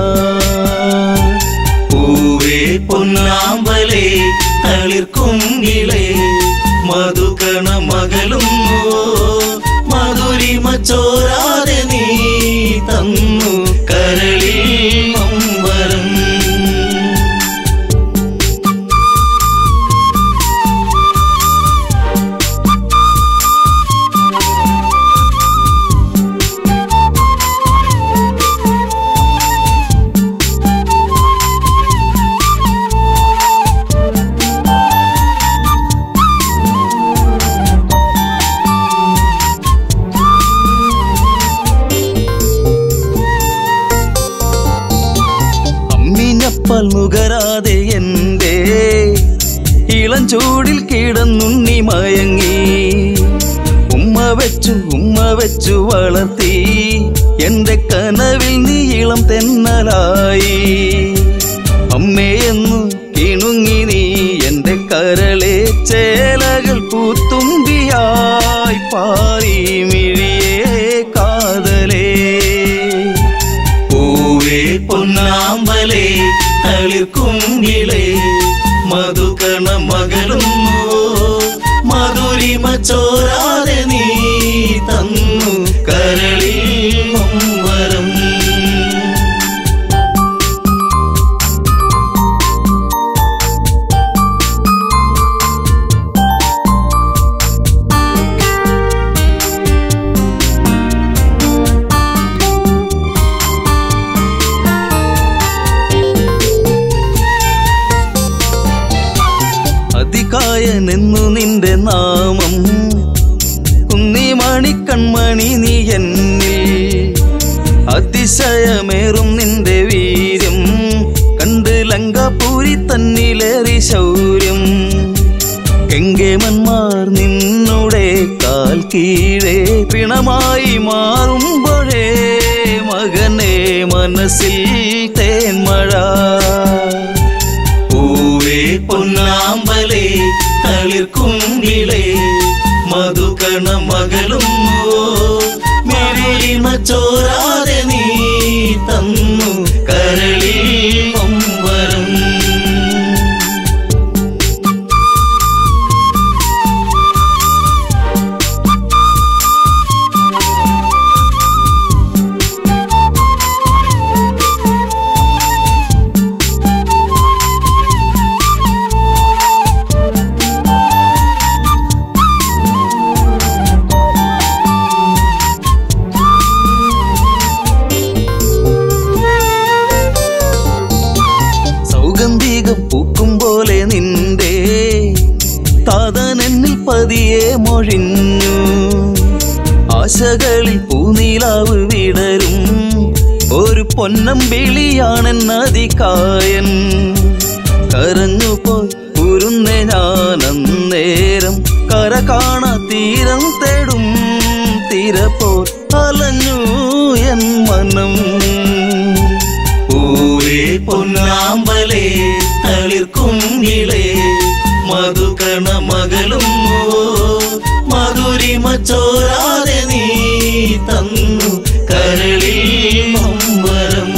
പൂവേ പൊന്നാമ്പലേ തളിർക്കുങ്കിളേ മധുകണ മകളും മധുരിമ ചോരാതെ നീ തന്നു കരളിൽ നൊമ്പരം അമ്മിഞ്ഞപ്പാൽ നുകരാതെ എന്റെ ഇളം ചൂടിൽ കിടന്നുണ്ണി മയങ്ങി ഉമ്മ വെച്ചു ഉമ്മ വെച്ചു വളർത്തി എന്റെ കനവിൽ നീ ഇളം തെന്നലായി അമ്മയെന്നു കിണുങ്ങി നീ എന്റെ കരളെ ചേലകൾ പൂത്തുമ്പിയായി പാറി മിഴിയേ കാതലേ പൂവേ പൊന്നാമ്പലേ തളിർക്കുങ്കിളേ മധുകണ മകളുന്നു മധുരിമ ചോരാതെ നീ തന്നു കരളിൽ നൊമ്പരം അതികായനെന്നു നിന്റെ നാമം കുന്നിമണി കൺമണി നീ എന്നിൽ അതിശയമേറും നിന്റെ വീര്യം കണ്ട് ലങ്കാപൂരി തന്നിലേറി ശൗര്യം കെങ്കേമന്മാർ നിന്നുടെ കാൽ കീഴേ പിണമായി മാറുമ്പോഴേ മകനെ മനസ്സിൽ തേന്മഴ പൂവേ പൊന്നാമ്പലേ തളിർക്കുങ്കിളേ മധുകണ മകളും മരുളിമ ചോരാതെ നീ തന്നു കരളിൽ നൊമ്പരം സൗഗന്ധികം പൂക്കും പോലെ നിന്റെ താതനെന്നിൽ പതിയെ മൊഴിഞ്ഞു ആശകളിൽ പൂനീലാവ് വിടരും ഒരു പൊന്നമ്പിളിയാണെന്നതികായൻ കരഞ്ഞു പോയി ഉരുന്നെ ഞാനന്നേരം കര കാണാ തീരം തേടും തീര പോ അലഞ്ഞു എൻ മനം പൂവേ പൊന്നാമ്പലേ തളിർക്കുങ്കിളേ മധുകണ മകളും മധുരിമ ചോരാതെ നീ തന്നു കരളിൽ നൊമ്പരം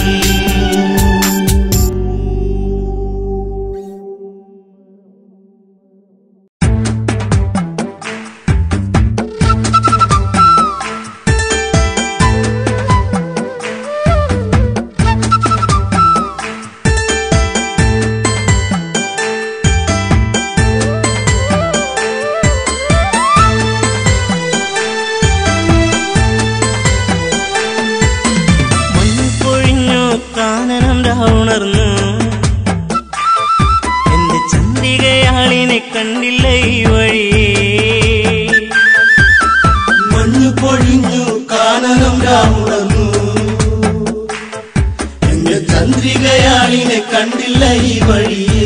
പൊഴിഞ്ഞു കാനനം ഉണർന്നു എന്റെ ചന്ദ്രികയാളിനെ കണ്ടില്ല ഈ വഴി മഞ്ഞു പൊഴിഞ്ഞു കാനനം രാമുണർന്നു എന്റെ ചന്ദ്രികയാളിനെ കണ്ടില്ല ഈ വഴിയേ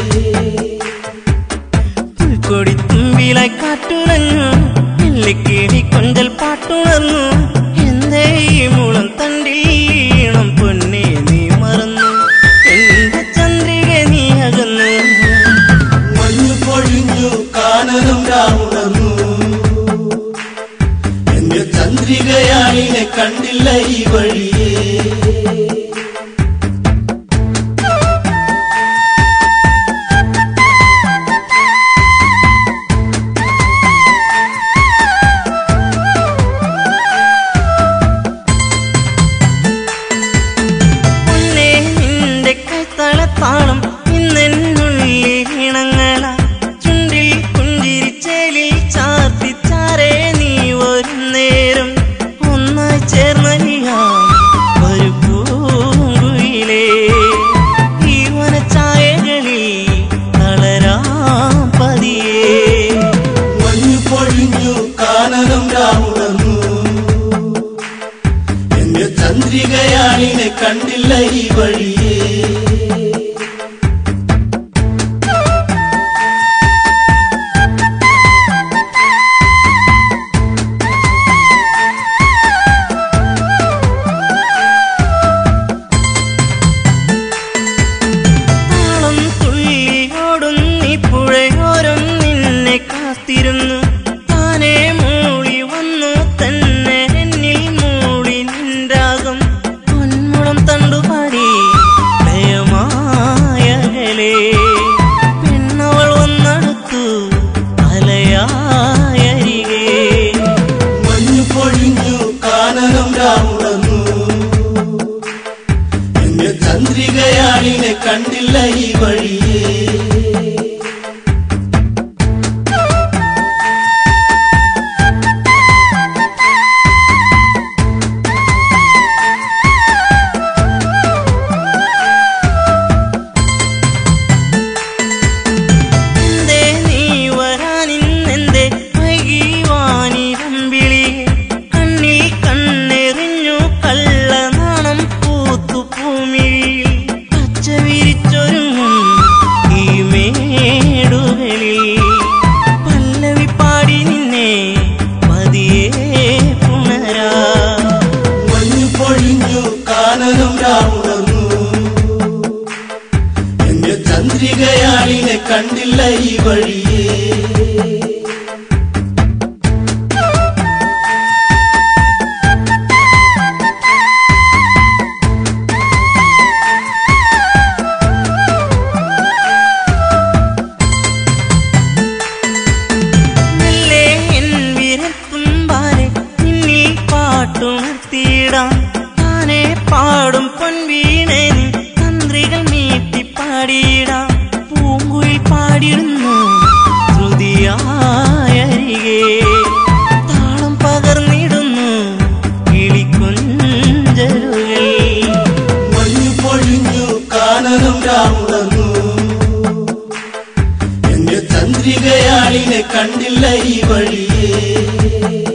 പുൽക്കൊടി തുമ്പിലായി കാറ്റുണഞ്ഞു എല്ലിക്കിടി കൊഞ്ചൽ പാട്ടുണർന്നു എന്തേ ഈ മുളം തണ്ടിൽ ഈണം പൊന്നെ നീ മറന്നു എന്റെ ചന്ദ്രിക നീ അകന്നു മഞ്ഞു പൊഴിഞ്ഞു കാനനം രാമുണർന്നു എന്റെ ചന്ദ്രികയാളിനെ കണ്ടില്ല ഈ വഴിയേ പൊന്നേ നിന്റെ കൈത്തളത്താളം ഇന്നെന്നുള്ളിൽ ഇണങ്ങള ചുണ്ടിൽ പുഞ്ചിരിച്ചേലിൽ ചാർത്തി ചാരേ നീ ഒരു നേരം ഒന്നായി ചേർന്നലിയാം ഒരു വഴിയേ മെല്ലെ എൻ വിരത്തുമ്പാലെ നിന്നിൽ പാട്ടുണർത്തിയിടാം താനെ പാടും പൊൻവീണേ നീ തന്ത്രികൾ മീട്ടി പാടിയിടാം പൂങ്കുയിൽ പാടിയിരുന്നു ശ്രുതിയായരികെ താളം പകർന്നിടുന്നു കിളിക്കൊഞ്ചലുകൾ മഞ്ഞു പൊഴിഞ്ഞു കാനനം രാമുണർന്നു എന്റെ ചന്ദ്രികയാളിനെ കണ്ടില്ല ഈ വഴിയേ